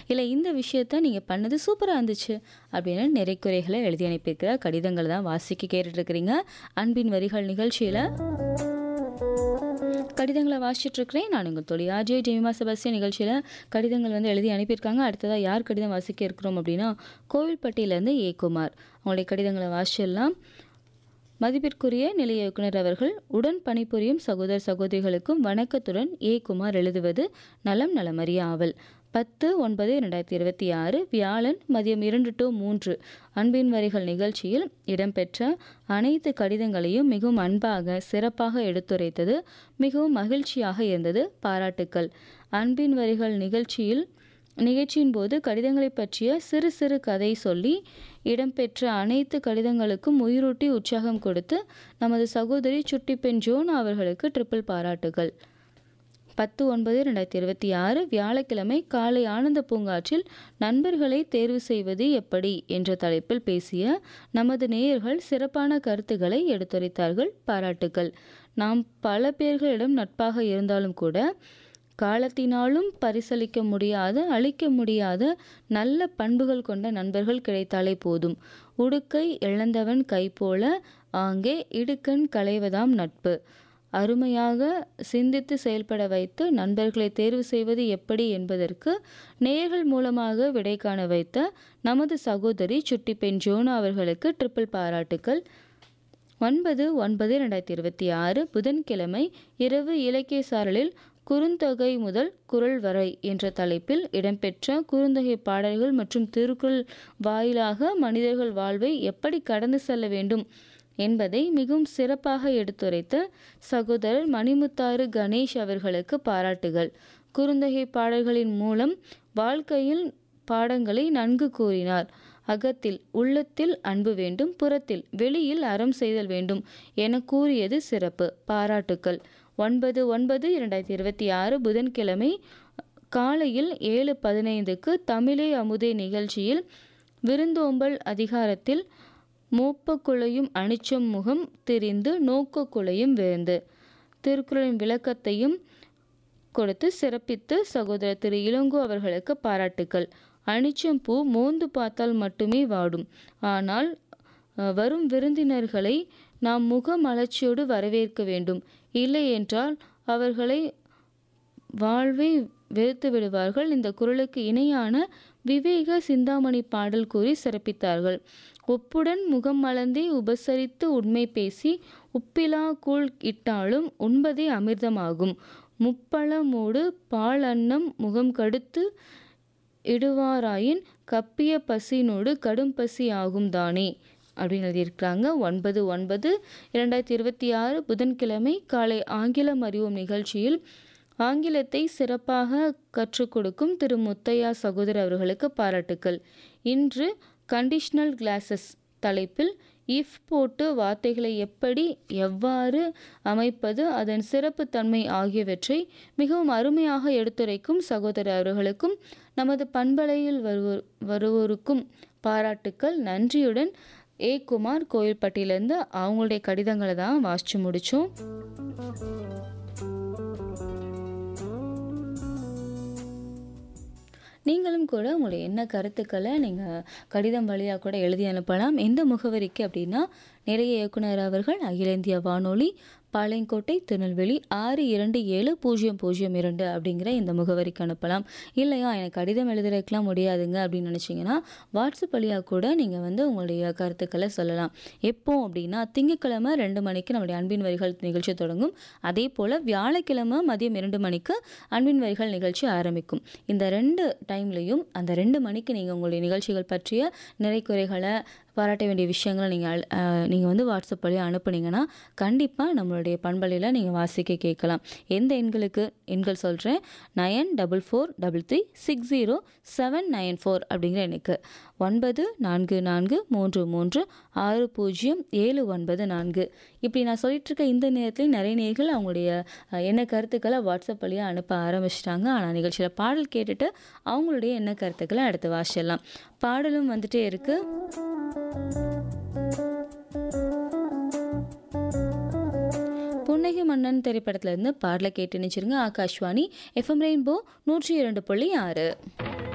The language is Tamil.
இல்லை இந்த விஷயத்த நீங்கள் பண்ணது சூப்பராக இருந்துச்சு அப்படின்னு நிறை குறைகளை எழுதி அனுப்பியிருக்கிற கடிதங்கள் தான் வாசிக்க கேட்டுட்டு இருக்கிறீங்க அன்பின் வரிகள் நிகழ்ச்சியில் கடிதங்களை வாசிச்சுட்டு இருக்கிறேன் நான் உங்கள் தொழில் அஜய் ஜெமிமா செபஸ்டியன் நிகழ்ச்சியில் கடிதங்கள் வந்து எழுதி அனுப்பியிருக்காங்க அடுத்ததாக யார் கடிதம் வாசிக்க இருக்கிறோம் அப்படின்னா கோவில்பட்டியிலேருந்து ஏ குமார் அவங்களுடைய கடிதங்களை வாசிச்சிடலாம் மதிப்பிற்குரிய நிலைய இயக்குனர் அவர்கள் உடன் பணிபுரியும் சகோதர சகோதரிகளுக்கும் வணக்கத்துடன் ஏ குமார் எழுதுவது நலம் நலமறிய ஆவல் பத்து ஒன்பது ரெண்டாயிரத்தி இருபத்தி ஆறு வியாழன் மதியம் இரண்டு டு மூன்று அன்பின் வரிகள் நிகழ்ச்சியில் இடம்பெற்ற அனைத்து கடிதங்களையும் மிகவும் அன்பாக சிறப்பாக எடுத்துரைத்தது மிகவும் மகிழ்ச்சியாக இருந்தது பாராட்டுக்கள் அன்பின் வரிகள் நிகழ்ச்சியில் நிகழ்ச்சியின் போது கடிதங்களை பற்றிய சிறு சிறு கதை சொல்லி இடம்பெற்ற அனைத்து கடிதங்களுக்கும் உயிரூட்டி உற்சாகம் கொடுத்து நமது சகோதரி சுட்டி பெண் ஜோன் அவர்களுக்கு ட்ரிபிள் பாராட்டுகள் பத்து ஒன்பது ரெண்டாயிரத்தி இருபத்தி ஆறு வியாழக்கிழமை காலை ஆனந்த பூங்காற்றில் நண்பர்களை தேர்வு செய்வது எப்படி என்ற தலைப்பில் பேசிய நமது நேயர்கள் சிறப்பான கருத்துக்களை எடுத்துரைத்தார்கள் பாராட்டுக்கள் நாம் பல பேர்களிடம் நட்பாக இருந்தாலும் கூட காலத்தினாலும் பரிசளிக்க முடியாத அழிக்க முடியாத நல்ல பண்புகள் கொண்ட நண்பர்கள் கிடைத்தாலே போதும் உடுக்கை இழந்தவன் கை போல ஆங்கே இடுக்கண் களைவதாம் நட்பு அருமையாக சிந்தித்து செயல்பட வைத்து நண்பர்களை தேர்வு செய்வது எப்படி என்பதற்கு நேயர்கள் மூலமாக விடை காண வைத்த நமது சகோதரி சுட்டி பெண் ஜோனா அவர்களுக்கு ட்ரிபிள் பாராட்டுக்கள் ஒன்பது ஒன்பது ரெண்டாயிரத்தி இருபத்தி ஆறு புதன்கிழமை இரவு இலக்கிய சாரலில் குறுந்தொகை முதல் குரல் வரை என்ற தலைப்பில் இடம்பெற்ற குறுந்தொகை பாடல்கள் மற்றும் திருக்குறள் வாயிலாக மனிதர்கள் வாழ்வை எப்படி கடந்து செல்ல வேண்டும் என்பதை மிகவும் சிறப்பாக எடுத்துரைத்த சகோதரர் மணிமுத்தாறு கணேஷ் அவர்களுக்கு பாராட்டுகள் குறுந்தொகை பாடல்களின் மூலம் வாழ்க்கையில் பாடங்களை நன்கு கூறினார் அகத்தில் உள்ளத்தில் அன்பு வேண்டும் புறத்தில் வெளியில் அறம் செய்தல் வேண்டும் என கூறியது சிறப்பு பாராட்டுக்கள் ஒன்பது ஒன்பது இரண்டாயிரத்தி இருபத்தி ஆறு புதன்கிழமை காலையில் ஏழு பதினைந்துக்கு தமிழே அமுதே நிகழ்ச்சியில் விருந்தோம்பல் அதிகாரத்தில் மூப்பக்குலையும் அனிச்சம் முகம் திரிந்து நோக்கக்குலையும் விருந்து திருக்குறளின் விளக்கத்தையும் கொடுத்து சிறப்பித்து சகோதரர் திரு இளங்கோ அவர்களுக்கு பாராட்டுக்கள் அனிச்சம் பூ மோந்து பார்த்தால் மட்டுமே வாடும் ஆனால் வரும் விருந்தினர்களை நாம் முக மலர்ச்சியோடு வரவேற்க வேண்டும் இல்லை என்றால் அவர்களை வாழ்வை வெறுத்து விடுவார்கள் இந்த குரலுக்கு இணையான விவேக சிந்தாமணி பாடல் கூறி சிறப்பித்தார்கள் ஒப்புடன் முகம் மலர்ந்தே உபசரித்து உண்மை பேசி உப்பிலா கூழ் இட்டாலும் உண்பதே அமிர்தமாகும் முப்பழமோடு பால் அன்னம் முகம் கடுத்து இடுவாராயின் கப்பிய பசினோடு கடும் பசி ஆகும் தானே அப்படின்னு எழுதியிருக்கிறாங்க ஒன்பது ஒன்பது இரண்டாயிரத்தி இருபத்தி ஆறு புதன்கிழமை காலை ஆங்கிலம் அறிவோம் நிகழ்ச்சியில் ஆங்கிலத்தை சிறப்பாக கற்றுக் கொடுக்கும் திரு முத்தையா சகோதரர் அவர்களுக்கு பாராட்டுக்கள் இன்று கண்டிஷனல் கிளாஸஸ் தலைப்பில் இஃப் போட்டு வார்த்தைகளை எப்படி எவ்வாறு அமைப்பது அதன் சிறப்பு தன்மை ஆகியவற்றை மிகவும் அருமையாக எடுத்துரைக்கும் சகோதரர் அவர்களுக்கும் நமது பண்பலையில் வருவோர் வருவோருக்கும் பாராட்டுக்கள் நன்றியுடன் ஏ குமார் கோயில்பட்டியிலேருந்து அவங்களுடைய கடிதங்களை தான் வாசித்து முடித்தோம் நீங்களும் கூட உங்களுடைய என்ன கருத்துக்களை நீங்கள் கடிதம் வழியாக கூட எழுதி அனுப்பலாம் எந்த முகவரிக்கு அப்படின்னா நிறைய இயக்குனர் அவர்கள் அகில இந்திய வானொலி பாளையங்கோட்டை திருநெல்வேலி ஆறு இரண்டு ஏழு பூஜ்ஜியம் பூஜ்ஜியம் இரண்டு அப்படிங்கிற இந்த முகவரிக்கு அனுப்பலாம் இல்லையா எனக்கு கடிதம் எழுதுறதுக்கெலாம் முடியாதுங்க அப்படின்னு நினச்சிங்கன்னா வாட்ஸ்அப் வழியாக கூட நீங்கள் வந்து உங்களுடைய கருத்துக்களை சொல்லலாம் எப்போ அப்படின்னா திங்கக்கிழமை ரெண்டு மணிக்கு நம்முடைய அன்பின் வரிகள் நிகழ்ச்சி தொடங்கும் அதே போல் வியாழக்கிழமை மதியம் இரண்டு மணிக்கு அன்பின் வரிகள் நிகழ்ச்சி ஆரம்பிக்கும் இந்த ரெண்டு டைம்லையும் அந்த ரெண்டு மணிக்கு நீங்கள் உங்களுடைய நிகழ்ச்சிகள் பற்றிய நிறை குறைகளை பாராட்ட வேண்டிய விஷயங்களை நீங்கள் நீங்கள் வந்து வாட்ஸ்அப் வழியாக அனுப்புனீங்கன்னா கண்டிப்பாக நம்மளுடைய பண்பலையில் நீங்கள் வாசிக்க கேட்கலாம் எந்த எண்களுக்கு எண்கள் சொல்கிறேன் nine double four double three six zero seven nine four அப்படிங்கிற எனக்கு ஒன்பது நான்கு நான்கு மூன்று மூன்று ஆறு பூஜ்ஜியம் ஏழு ஒன்பது நான்கு இப்படி நான் சொல்லிட்டு இருக்க இந்த நேரத்தில் நிறைய நேர்கள் அவங்களுடைய என்ன கருத்துக்களை வாட்ஸ்அப் வழியாக அனுப்ப ஆரம்பிச்சிட்டாங்க ஆனால் நிகழ்ச்சியில் பாடல் கேட்டுட்டு அவங்களுடைய என்ன கருத்துக்களை அடுத்து வாசிடலாம் பாடலும் வந்துட்டே இருக்குது புன்னகை மன்னன் திரைப்படத்துல இருந்து பாடலை கேட்டு நினைச்சிருங்க ஆகாஷ்வாணி எஃப்எம் ரெயின்போ நூற்றி இரண்டு புள்ளி ஆறு